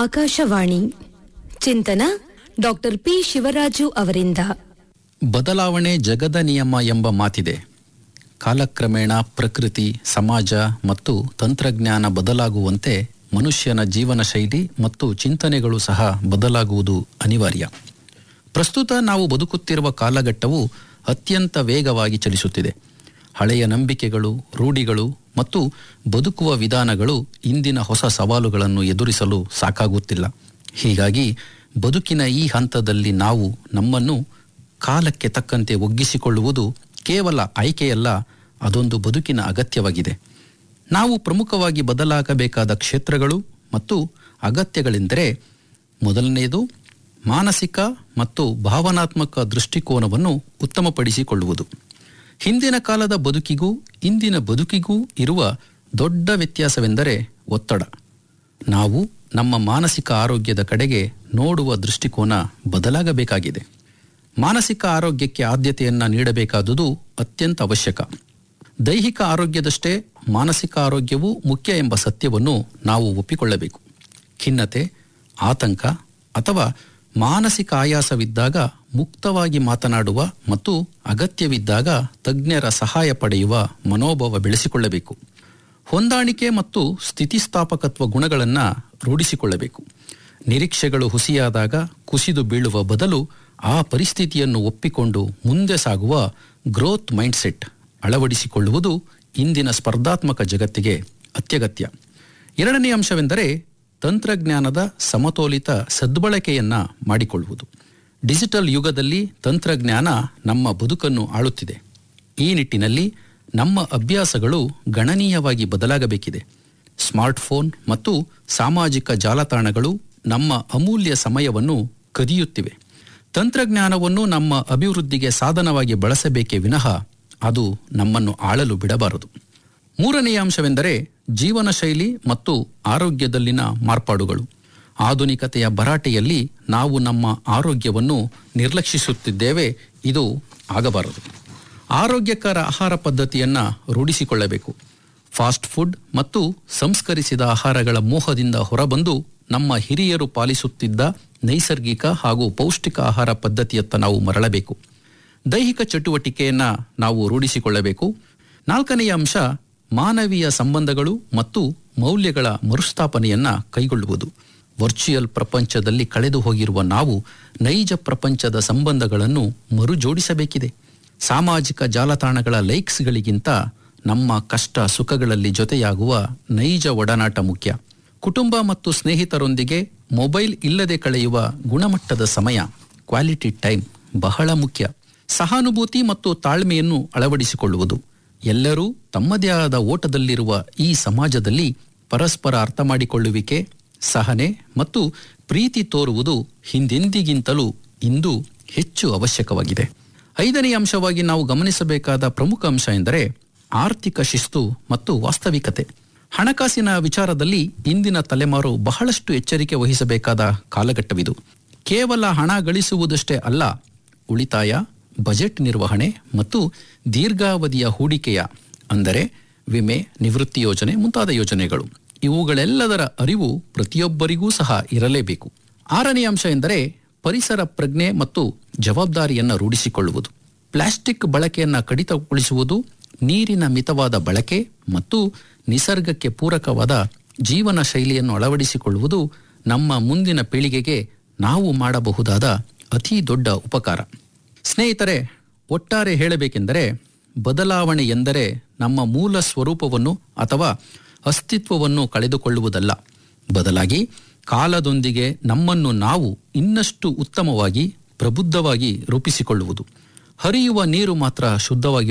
ಆಕಾಶವಾಣಿ ಚಿಂತನ doctor P Shivaraju ಅವರಿಂದ ಬದಲಾವಣೆ ಜಗದ ನಿಯಮ ಎಂಬ ಮಾತಿದೆ ಕಾಲಕ್ರಮೇಣ ಪ್ರಕೃತಿ ಸಮಾಜ ಮತ್ತು ತಂತ್ರಜ್ಞಾನ ಬದಲಾಗುವಂತೆ ಮನುಷ್ಯನ ಜೀವನ ಶೈಲಿ ಮತ್ತು ಚಿಂತನೆಗಳು ಸಹ ಬದಲಾಗುವುದು ಅನಿವಾರ್ಯ ಪ್ರಸ್ತುತ ನಾವು ಬದುಕುತ್ತಿರುವ ಕಾಲಘಟ್ಟವು ಅತ್ಯಂತ ವೇಗವಾಗಿ ಚಲಿಸುತ್ತಿದೆ ಹಳೆಯ ನಂಬಿಕೆಗಳು ರೂಢಿಗಳು ಮತ್ತು ಬದುಕುವ ವಿಧಾನಗಳು ಇಂದಿನ ಹೊಸ ಸವಾಲುಗಳನ್ನು ಎದುರಿಸಲು ಸಾಕಾಗುತ್ತಿಲ್ಲ ಹೀಗಾಗಿ ಬದುಕಿನ ಈ ಹಂತದಲ್ಲಿ ನಾವು ನಮ್ಮನ್ನು ಕಾಲಕ್ಕೆ ತಕ್ಕಂತೆ ಒಗ್ಗಿಸಿಕೊಳ್ಳುವುದು ಕೇವಲ ಆಯ್ಕೆಯಲ್ಲ ಅದೊಂದು ಬದುಕಿನ ಅಗತ್ಯವಾಗಿದೆ ನಾವು ಪ್ರಮುಖವಾಗಿ ಬದಲಾಗಬೇಕಾದ ಕ್ಷೇತ್ರಗಳು ಮತ್ತು ಅಗತ್ಯಗಳೆಂದರೆ ಮೊದಲನೆಯದು ಮಾನಸಿಕ ಮತ್ತು ಭಾವನಾತ್ಮಕ ದೃಷ್ಟಿಕೋನವನ್ನು ಉತ್ತಮಪಡಿಸಿಕೊಳ್ಳುವುದು ಹಿಂದಿನ ಕಾಲದ ಬದುಕಿಗೂ ಇಂದಿನ ಬದುಕಿಗೂ ಇರುವ ದೊಡ್ಡ ವ್ಯತ್ಯಾಸವೆಂದರೆ ಒತ್ತಡ ನಾವು ನಮ್ಮ ಮಾನಸಿಕ ಆರೋಗ್ಯದ ಕಡೆಗೆ ನೋಡುವ ದೃಷ್ಟಿಕೋನ ಬದಲಾಗಬೇಕಾಗಿದೆ ಮಾನಸಿಕ ಆರೋಗ್ಯಕ್ಕೆ ಆದ್ಯತೆಯನ್ನ ನೀಡಬೇಕಾದುದು ಅತ್ಯಂತ ಅವಶ್ಯಕ ದೈಹಿಕ ಆರೋಗ್ಯದಷ್ಟೇ ಮಾನಸಿಕ ಆರೋಗ್ಯವೂ ಮುಖ್ಯ ಎಂಬ ಸತ್ಯವನ್ನು ನಾವು ಒಪ್ಪಿಕೊಳ್ಳಬೇಕು ಖಿನ್ನತೆ ಆತಂಕ ಅಥವಾ ಮಾನಸಿಕ ಆಯಾಸವಿದ್ದಾಗ ಮುಕ್ತವಾಗಿ ಮಾತನಾಡುವ ಮತ್ತು ಅಗತ್ಯವಿದ್ದಾಗ ತಜ್ಞರ ಸಹಾಯ ಪಡೆಯುವ ಮನೋಭಾವ ಬೆಳೆಸಿಕೊಳ್ಳಬೇಕು ಹೊಂದಾಣಿಕೆ ಮತ್ತು ಸ್ಥಿತಿಸ್ಥಾಪಕತ್ವ ಗುಣಗಳನ್ನು ರೂಢಿಸಿಕೊಳ್ಳಬೇಕು ನಿರೀಕ್ಷೆಗಳು ಹುಸಿಯಾದಾಗ ಕುಸಿದು ಬೀಳುವ ಬದಲು ಆ ಪರಿಸ್ಥಿತಿಯನ್ನು ಒಪ್ಪಿಕೊಂಡು ಮುಂದೆ ಸಾಗುವ ಗ್ರೋತ್ ಮೈಂಡ್ಸೆಟ್ ಅಳವಡಿಸಿಕೊಳ್ಳುವುದು ಇಂದಿನ ಸ್ಪರ್ಧಾತ್ಮಕ ಜಗತ್ತಿಗೆ ಅತ್ಯಗತ್ಯ ಎರಡನೇ ಅಂಶವೆಂದರೆ ತಂತ್ರಜ್ಞಾನದ ಸಮತೋಲಿತ ಸದ್ಬಳಕೆಯನ್ನ ಮಾಡಿಕೊಳ್ಳುವುದು ಡಿಜಿಟಲ್ ಯುಗದಲ್ಲಿ ತಂತ್ರಜ್ಞಾನ ನಮ್ಮ ಬದುಕನ್ನು ಆಳುತ್ತಿದೆ ಈ ನಿಟ್ಟಿನಲ್ಲಿ ನಮ್ಮ ಅಭ್ಯಾಸಗಳು ಗಣನೀಯವಾಗಿ ಬದಲಾಗಬೇಕಿದೆ ಸ್ಮಾರ್ಟ್ಫೋನ್ ಮತ್ತು ಸಾಮಾಜಿಕ ಜಾಲತಾಣಗಳು ನಮ್ಮ ಅಮೂಲ್ಯ ಸಮಯವನ್ನು ಕದಿಯುತ್ತಿವೆ ತಂತ್ರಜ್ಞಾನವನ್ನು ನಮ್ಮ ಅಭಿವೃದ್ಧಿಗೆ ಸಾಧನವಾಗಿ ಬಳಸಬೇಕೇ ವಿನಃ ಅದು ನಮ್ಮನ್ನು ಆಳಲು ಬಿಡಬಾರದು ಮೂರನೆಯ ಅಂಶವೆಂದರೆ ಜೀವನ ಶೈಲಿ ಮತ್ತು ಆರೋಗ್ಯದಲ್ಲಿನ ಮಾರ್ಪಾಡುಗಳು ಆಧುನಿಕತೆಯ ಭರಾಟೆಯಲ್ಲಿ ನಾವು ನಮ್ಮ ಆರೋಗ್ಯವನ್ನು ನಿರ್ಲಕ್ಷಿಸುತ್ತಿದ್ದೇವೆ ಇದು ಆಗಬಾರದು ಆರೋಗ್ಯಕರ ಆಹಾರ ಪದ್ಧತಿಯನ್ನು ರೂಢಿಸಿಕೊಳ್ಳಬೇಕು ಫಾಸ್ಟ್ ಫುಡ್ ಮತ್ತು ಸಂಸ್ಕರಿಸಿದ ಆಹಾರಗಳ ಮೋಹದಿಂದ ಹೊರಬಂದು ನಮ್ಮ ಹಿರಿಯರು ಪಾಲಿಸುತ್ತಿದ್ದ ನೈಸರ್ಗಿಕ ಹಾಗೂ ಪೌಷ್ಟಿಕ ಆಹಾರ ಪದ್ಧತಿಯತ್ತ ನಾವು ಮರಳಬೇಕು ದೈಹಿಕ ಚಟುವಟಿಕೆಯನ್ನ ನಾವು ರೂಢಿಸಿಕೊಳ್ಳಬೇಕು ನಾಲ್ಕನೆಯ ಅಂಶ ಮಾನವೀಯ ಸಂಬಂಧಗಳು ಮತ್ತು ಮೌಲ್ಯಗಳ ಮರುಸ್ಥಾಪನೆಯನ್ನ ಕೈಗೊಳ್ಳುವುದು ವರ್ಚುಯಲ್ ಪ್ರಪಂಚದಲ್ಲಿ ಕಳೆದು ಹೋಗಿರುವ ನಾವು ನೈಜ ಪ್ರಪಂಚದ ಸಂಬಂಧಗಳನ್ನು ಮರುಜೋಡಿಸಬೇಕಿದೆ ಸಾಮಾಜಿಕ ಜಾಲತಾಣಗಳ ಲೈಕ್ಸ್ಗಳಿಗಿಂತ ನಮ್ಮ ಕಷ್ಟ ಸುಖಗಳಲ್ಲಿ ಜೊತೆಯಾಗುವ ನೈಜ ಒಡನಾಟ ಮುಖ್ಯ ಕುಟುಂಬ ಮತ್ತು ಸ್ನೇಹಿತರೊಂದಿಗೆ ಮೊಬೈಲ್ ಇಲ್ಲದೆ ಕಳೆಯುವ ಗುಣಮಟ್ಟದ ಸಮಯ ಕ್ವಾಲಿಟಿ ಟೈಮ್ ಬಹಳ ಮುಖ್ಯ ಸಹಾನುಭೂತಿ ಮತ್ತು ತಾಳ್ಮೆಯನ್ನು ಅಳವಡಿಸಿಕೊಳ್ಳುವುದು ಎಲ್ಲರೂ ತಮ್ಮದೇ ಆದ ಓಟದಲ್ಲಿರುವ ಈ ಸಮಾಜದಲ್ಲಿ ಪರಸ್ಪರ ಅರ್ಥ ಮಾಡಿಕೊಳ್ಳುವಿಕೆ ಸಹನೆ ಮತ್ತು ಪ್ರೀತಿ ತೋರುವುದು ಹಿಂದೆಂದಿಗಿಂತಲೂ ಇಂದು ಹೆಚ್ಚು ಅವಶ್ಯಕವಾಗಿದೆ ಐದನೇ ಅಂಶವಾಗಿ ನಾವು ಗಮನಿಸಬೇಕಾದ ಪ್ರಮುಖ ಅಂಶ ಎಂದರೆ ಆರ್ಥಿಕ ಶಿಸ್ತು ಮತ್ತು ವಾಸ್ತವಿಕತೆ ಹಣಕಾಸಿನ ವಿಚಾರದಲ್ಲಿ ಇಂದಿನ ತಲೆಮಾರು ಬಹಳಷ್ಟು ಎಚ್ಚರಿಕೆ ವಹಿಸಬೇಕಾದ ಕಾಲಘಟ್ಟವಿದು ಕೇವಲ ಹಣ ಗಳಿಸುವುದಷ್ಟೇ ಅಲ್ಲ ಉಳಿತಾಯ ಬಜೆಟ್ ನಿರ್ವಹಣೆ ಮತ್ತು ದೀರ್ಘಾವಧಿಯ ಹೂಡಿಕೆಯ ಅಂದರೆ ವಿಮೆ ನಿವೃತ್ತಿ ಯೋಜನೆ ಮುಂತಾದ ಯೋಜನೆಗಳು ಇವುಗಳೆಲ್ಲದರ ಅರಿವು ಪ್ರತಿಯೊಬ್ಬರಿಗೂ ಸಹ ಇರಲೇಬೇಕು ಆರನೇ ಅಂಶ ಎಂದರೆ ಪರಿಸರ ಪ್ರಜ್ಞೆ ಮತ್ತು ಜವಾಬ್ದಾರಿಯನ್ನು ರೂಢಿಸಿಕೊಳ್ಳುವುದು ಪ್ಲಾಸ್ಟಿಕ್ ಬಳಕೆಯನ್ನು ಕಡಿತಗೊಳಿಸುವುದು ನೀರಿನ ಮಿತವಾದ ಬಳಕೆ ಮತ್ತು ನಿಸರ್ಗಕ್ಕೆ ಪೂರಕವಾದ ಜೀವನ ಶೈಲಿಯನ್ನು ಅಳವಡಿಸಿಕೊಳ್ಳುವುದು ನಮ್ಮ ಮುಂದಿನ ಪೀಳಿಗೆಗೆ ನಾವು ಮಾಡಬಹುದಾದ ಅತಿ ದೊಡ್ಡ ಉಪಕಾರ ಸ್ನೇಹಿತರೆ ಒಟ್ಟಾರೆ ಹೇಳಬೇಕೆಂದರೆ ಬದಲಾವಣೆ ಎಂದರೆ ನಮ್ಮ ಮೂಲ ಸ್ವರೂಪವನ್ನು ಅಥವಾ ಅಸ್ತಿತ್ವವನ್ನು ಕಳೆದುಕೊಳ್ಳುವುದಲ್ಲ ಬದಲಾಗಿ ಕಾಲದೊಂದಿಗೆ ನಮ್ಮನ್ನು ನಾವು ಇನ್ನಷ್ಟು ಉತ್ತಮವಾಗಿ ಪ್ರಬುದ್ಧವಾಗಿ ರೂಪಿಸಿಕೊಳ್ಳುವುದು ಹರಿಯುವ ನೀರು ಮಾತ್ರ ಶುದ್ಧವಾಗಿ